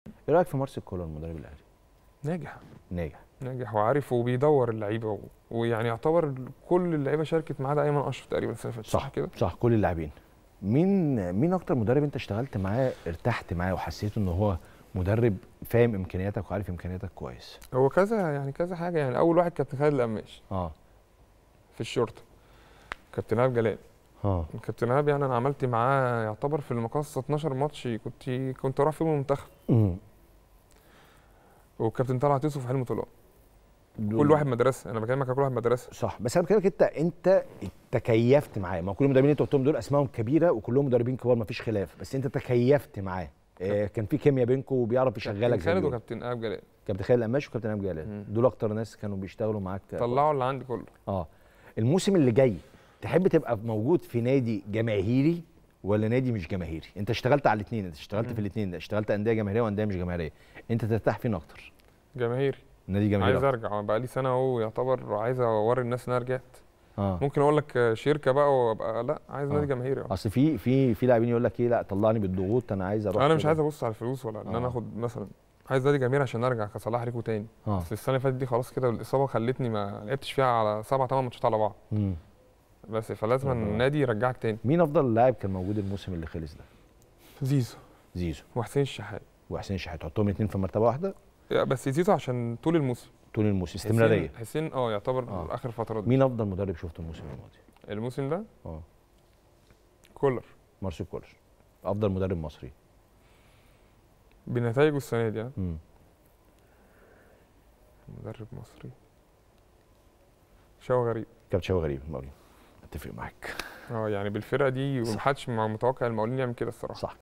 ايه رايك في مارسيل كولر المدرب الاهلي ناجح ناجح ناجح وعارف وبيدور اللعيبه و... ويعني يعتبر كل اللعيبه شاركت معاه ده ايمن اشرف تقريبا السنه اللي فاتت صح كده صح كل اللاعبين مين مين اكتر مدرب انت اشتغلت معاه ارتحت معاه وحسيت ان هو مدرب فاهم امكانياتك وعارف امكانياتك كويس هو كذا يعني كذا حاجه يعني اول واحد كابتن خالد القماش اه في الشرطه كابتن ايهاب جلال اه كابتن ايهاب يعني انا عملت معاه يعتبر في المقصه 12 ماتش كنت كنت رايح فيهم المنتخب أمم. والكابتن طلعت يوسف حلمي طلال دول- كل واحد مدرسه انا بكلمك على كل واحد مدرسه صح بس انا بكلمك انت انت تكيفت معاه ما هو كل المدربين اللي انت قلتهم دول اسمائهم كبيره وكلهم مدربين كبار ما فيش خلاف بس انت تكيفت معاه آه كان في كيمياء بينكم وبيعرف يشغلك كابتن زي خالد ما بيقولوا. وكابتن ايهاب جلال كابتن خالد القماش وكابتن ايهاب جلال مم. دول اكتر ناس كانوا بيشتغلوا معاك طلعوا اللي عندي كله اه الموسم اللي جاي تحب تبقى موجود في نادي جماهيري ولا نادي مش جماهيري انت اشتغلت على الاثنين انت اشتغلت مم. في الاثنين اشتغلت انديه جماهيريه وانديه مش جماهيريه انت ترتاح فين اكتر جماهيري نادي جماهيري عايز أكتر. ارجع بقى لي سنه اهو يعتبر عايز اوري الناس ان انا رجعت اه ممكن اقول لك شركه بقى وابقى لا عايز آه. نادي جماهيري آه. اصل في في في لاعبين يقول لك ايه لا طلعني بالضغوط انا عايز اروح انا مش كده. عايز ابص على الفلوس ولا ان آه. انا اخد مثلا عايز نادي جماهيري عشان ارجع كصلاح ريكو تاني اه بس السنه اللي فاتت دي خلاص كده الاصابه خلتني ما لعبتش فيها على سبع ثمان ماتشات على بعض مم. بس فلازم آه. النادي يرجعك تاني مين افضل لاعب كان موجود الموسم اللي خلص ده زيزو زيزو وحسين الشحات وحسين شحات تحطهم الاثنين في مرتبه واحده يا بس زيزو عشان طول الموسم طول الموسم حسين- استمراريه حسين اه يعتبر آه. اخر فترات دي. مين افضل مدرب شفته الموسم الماضي الموسم ده اه كولر مارسيل كولر افضل مدرب مصري بنتائجه السنه دي ها؟ مم. مدرب مصري شو غريب كابتن شوقي غريب المقاولين اتفق معاك اه يعني بالفرقه دي ومحدش مع- متوقع المقاولين يعمل كده الصراحه صح